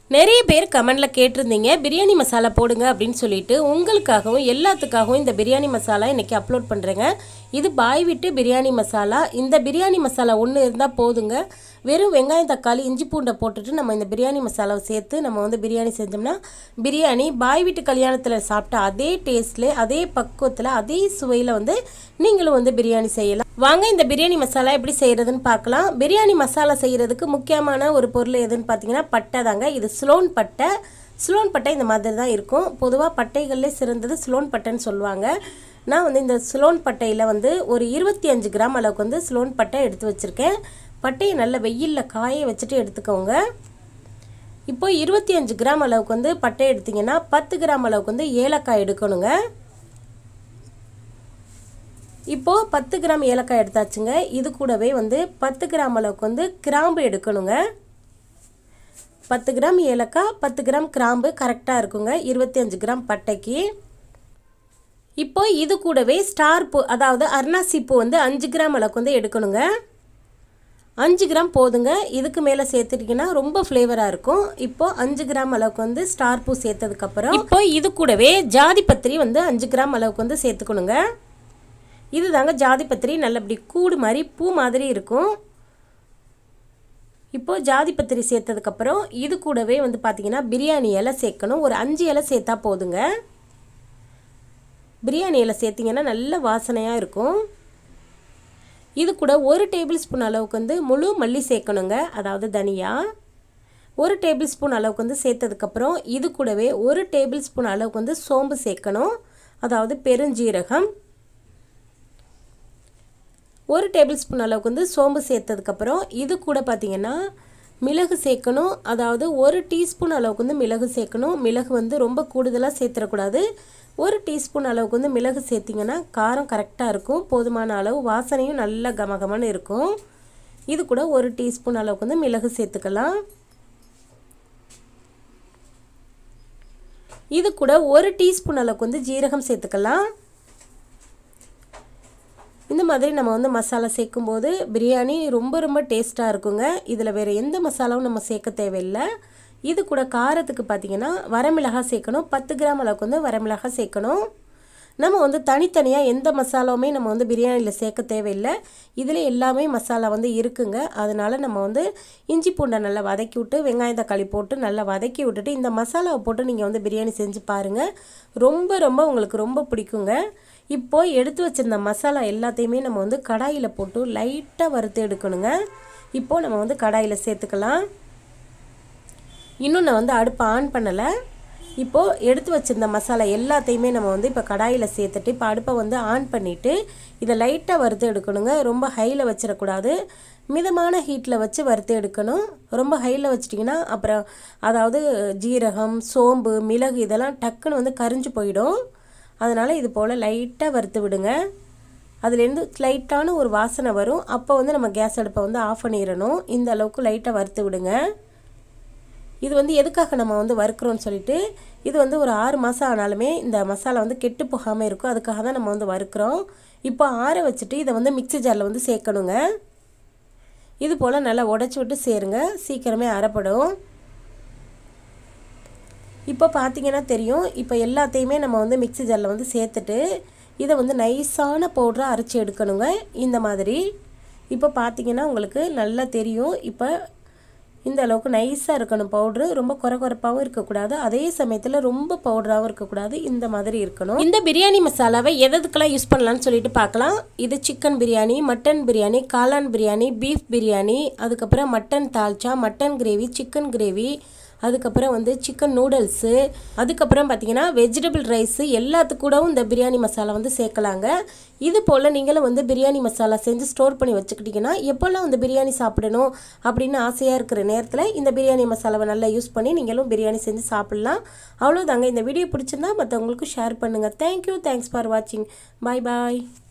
நிறைய பேர் கமெண்டில் கேட்டிருந்தீங்க பிரியாணி மசாலா போடுங்க அப்படின்னு சொல்லிட்டு உங்களுக்காகவும் எல்லாத்துக்காகவும் இந்த பிரியாணி மசாலா இன்றைக்கி அப்லோட் பண்ணுறேங்க இது பாய் விட்டு பிரியாணி மசாலா இந்த பிரியாணி மசாலா ஒன்று இருந்தால் போதுங்க வெறும் வெங்காயம் தக்காளி இஞ்சி பூண்டை போட்டுட்டு நம்ம இந்த பிரியாணி மசாலாவை சேர்த்து நம்ம வந்து பிரியாணி செஞ்சோம்னா பிரியாணி பாய் வீட்டு கல்யாணத்தில் சாப்பிட்ட அதே டேஸ்ட்டில் அதே பக்குவத்தில் அதே சுவையில் வந்து நீங்களும் வந்து பிரியாணி செய்யலாம் வாங்க இந்த பிரியாணி மசாலா எப்படி செய்கிறதுன்னு பார்க்கலாம் பிரியாணி மசாலா செய்கிறதுக்கு முக்கியமான ஒரு பொருள் எதுன்னு பார்த்தீங்கன்னா பட்டை தாங்க இது ஸ்லோன் பட்டை ஸ்லோன் பட்டை இந்த மாதிரி தான் இருக்கும் பொதுவாக பட்டைகள்லே சிறந்தது ஸ்லோன் பட்டைன்னு சொல்லுவாங்க நான் வந்து இந்த ஸ்லோன் பட்டையில் வந்து ஒரு இருபத்தி அஞ்சு கிராம் அளவுக்கு வந்து ஸ்லோன் பட்டை எடுத்து வச்சுருக்கேன் பட்டையை நல்ல வெயிலில் காய வச்சுட்டு எடுத்துக்கோங்க இப்போ இருபத்தி அஞ்சு கிராம் அளவுக்கு வந்து பட்டை எடுத்தீங்கன்னா பத்து கிராம் அளவுக்கு வந்து ஏலக்காய் எடுக்கணுங்க இப்போது பத்து கிராம் ஏலக்காய் எடுத்தாச்சுங்க இது கூடவே வந்து பத்து கிராம் அளவுக்கு வந்து கிராம்பு எடுக்கணுங்க பத்து கிராம் ஏலக்காய் பத்து கிராம் கிராம்பு கரெக்டாக இருக்குங்க இருபத்தி அஞ்சு கிராம் பட்டைக்கு இப்போ இது கூடவே ஸ்டார் பூ அதாவது அருணாசி பூ வந்து அஞ்சு கிராம் அளவுக்கு வந்து எடுக்கணுங்க அஞ்சு கிராம் போதுங்க இதுக்கு மேலே சேர்த்துட்டிங்கன்னா ரொம்ப ஃப்ளேவராக இருக்கும் இப்போ அஞ்சு கிராம் அளவுக்கு வந்து ஸ்டார் பூ சேர்த்ததுக்கப்புறம் இப்போ இது கூடவே ஜாதி பத்திரி வந்து அஞ்சு கிராம் அளவுக்கு வந்து சேர்த்துக்கணுங்க இது தாங்க ஜாதி பத்திரி நல்ல இப்படி கூடு மாதிரி பூ மாதிரி இருக்கும் இப்போது ஜாதி பத்திரி சேர்த்ததுக்கப்புறம் இது கூடவே வந்து பார்த்திங்கன்னா பிரியாணி இலை சேர்க்கணும் ஒரு அஞ்சு இலை சேர்த்தா போதுங்க பிரியாணி இலை சேர்த்திங்கன்னா நல்ல வாசனையாக இருக்கும் இது கூட ஒரு டேபிள் ஸ்பூன் அளவுக்கு வந்து முழு மல்லி சேர்க்கணுங்க அதாவது தனியா ஒரு டேபிள் ஸ்பூன் அளவுக்கு வந்து சேர்த்ததுக்கப்புறம் இது கூடவே ஒரு டேபிள் ஸ்பூன் அளவுக்கு வந்து சோம்பு சேர்க்கணும் அதாவது பெருஞ்சீரகம் ஒரு டேபிள் ஸ்பூன் அளவுக்கு வந்து சோம்பு சேர்த்ததுக்கப்புறம் இது கூட பார்த்திங்கன்னா மிளகு சேர்க்கணும் அதாவது ஒரு டீஸ்பூன் அளவுக்கு வந்து மிளகு சேர்க்கணும் மிளகு வந்து ரொம்ப கூடுதலாக சேர்த்துடக்கூடாது ஒரு டீஸ்பூன் அளவுக்கு வந்து மிளகு சேர்த்திங்கன்னா காரம் கரெக்டாக இருக்கும் போதுமான அளவு வாசனையும் நல்ல கமகமன்னு இருக்கும் இது கூட ஒரு டீஸ்பூன் அளவுக்கு வந்து மிளகு சேர்த்துக்கலாம் இது கூட ஒரு டீஸ்பூன் அளவுக்கு வந்து ஜீரகம் சேர்த்துக்கலாம் இந்த மாதிரி நம்ம வந்து மசாலா சேர்க்கும்போது பிரியாணி ரொம்ப ரொம்ப டேஸ்ட்டாக இருக்குங்க இதில் வேறு எந்த மசாலாவும் நம்ம சேர்க்க தேவையில்லை இது கூட காரத்துக்கு பார்த்திங்கன்னா வரமிளகாய் சேர்க்கணும் பத்து கிராம் அளவுக்கு வந்து வரமிளகாய் சேர்க்கணும் நம்ம வந்து தனித்தனியாக எந்த மசாலாவுமே நம்ம வந்து பிரியாணியில் சேர்க்க தேவையில்லை இதில் எல்லாமே மசாலா வந்து இருக்குங்க அதனால் நம்ம வந்து இஞ்சி பூண்டை நல்லா வதக்கி விட்டு வெங்காயம் தக்காளி போட்டு நல்லா வதக்கி விட்டுட்டு இந்த மசாலாவை போட்டு நீங்கள் வந்து பிரியாணி செஞ்சு பாருங்கள் ரொம்ப ரொம்ப உங்களுக்கு ரொம்ப பிடிக்குங்க இப்போ எடுத்து வச்சிருந்த மசாலா எல்லாத்தையுமே நம்ம வந்து கடாயில் போட்டு லைட்டாக வறுத்து எடுக்கணுங்க இப்போது நம்ம வந்து கடாயில் சேர்த்துக்கலாம் இன்னும் நான் வந்து அடுப்பை ஆன் பண்ணலை இப்போது எடுத்து வச்சிருந்த மசாலா எல்லாத்தையுமே நம்ம வந்து இப்போ கடாயில் சேர்த்துட்டு இப்போ அடுப்பை வந்து ஆன் பண்ணிவிட்டு இதை லைட்டாக வறுத்து எடுக்கணுங்க ரொம்ப ஹையில் வச்சிடக்கூடாது மிதமான ஹீட்டில் வச்சு வறுத்து எடுக்கணும் ரொம்ப ஹையில் வச்சிட்டிங்கன்னா அப்புறம் அதாவது ஜீரகம் சோம்பு மிளகு இதெல்லாம் டக்குன்னு வந்து கரிஞ்சு போயிடும் அதனால் இது போல் லைட்டாக வறுத்து விடுங்க அதுலேருந்து லைட்டான ஒரு வாசனை வரும் அப்போ வந்து நம்ம கேஸ் அடுப்பை வந்து ஆஃப் பண்ணிடணும் இந்த அளவுக்கு லைட்டாக வறுத்து விடுங்க இது வந்து எதுக்காக நம்ம வந்து வறுக்கிறோன்னு சொல்லிட்டு இது வந்து ஒரு ஆறு மாதம் ஆனாலுமே இந்த மசாலா வந்து கெட்டு போகாமல் இருக்கும் அதுக்காக தான் நம்ம வந்து வறுக்கிறோம் இப்போ ஆற வச்சுட்டு இதை வந்து மிக்ஸி ஜாரில் வந்து சேர்க்கணுங்க இது போல் நல்லா உடச்சி விட்டு சேருங்க சீக்கிரமே அரைப்படும் இப்போ பார்த்தீங்கன்னா தெரியும் இப்போ எல்லாத்தையுமே நம்ம வந்து மிக்ஸி ஜாரில் வந்து சேர்த்துட்டு இதை வந்து நைஸான பவுடராக அரைச்சி எடுக்கணுங்க இந்த மாதிரி இப்போ பார்த்தீங்கன்னா உங்களுக்கு நல்லா தெரியும் இப்போ இந்த அளவுக்கு நைஸாக இருக்கணும் பவுட்ரு ரொம்ப குறை குறைப்பாகவும் இருக்கக்கூடாது அதே சமயத்தில் ரொம்ப பவுடராகவும் இருக்கக்கூடாது இந்த மாதிரி இருக்கணும் இந்த பிரியாணி மசாலாவை எதுக்கெல்லாம் யூஸ் பண்ணலாம்னு சொல்லிட்டு பார்க்கலாம் இது சிக்கன் பிரியாணி மட்டன் பிரியாணி காளான் பிரியாணி பீஃப் பிரியாணி அதுக்கப்புறம் mutton dalcha mutton gravy chicken gravy அதுக்கப்புறம் வந்து சிக்கன் நூடுல்ஸு அதுக்கப்புறம் பார்த்தீங்கன்னா வெஜிடபிள் ரைஸு எல்லாத்துக்கூடவும் இந்த பிரியாணி மசாலா வந்து சேர்க்கலாங்க இது போல் நீங்களும் வந்து பிரியாணி மசாலா செஞ்சு ஸ்டோர் பண்ணி வச்சுக்கிட்டிங்கன்னா எப்போல்லாம் வந்து பிரியாணி சாப்பிடணும் அப்படின்னு ஆசையாக இருக்கிற நேரத்தில் இந்த பிரியாணி மசாலாவை நல்லா யூஸ் பண்ணி நீங்களும் பிரியாணி செஞ்சு சாப்பிட்லாம் அவ்வளோதாங்க இந்த வீடியோ பிடிச்சிருந்தா மற்றவங்களுக்கும் ஷேர் பண்ணுங்கள் தேங்க்யூ தேங்க்ஸ் ஃபார் வாட்சிங் பாய் பாய்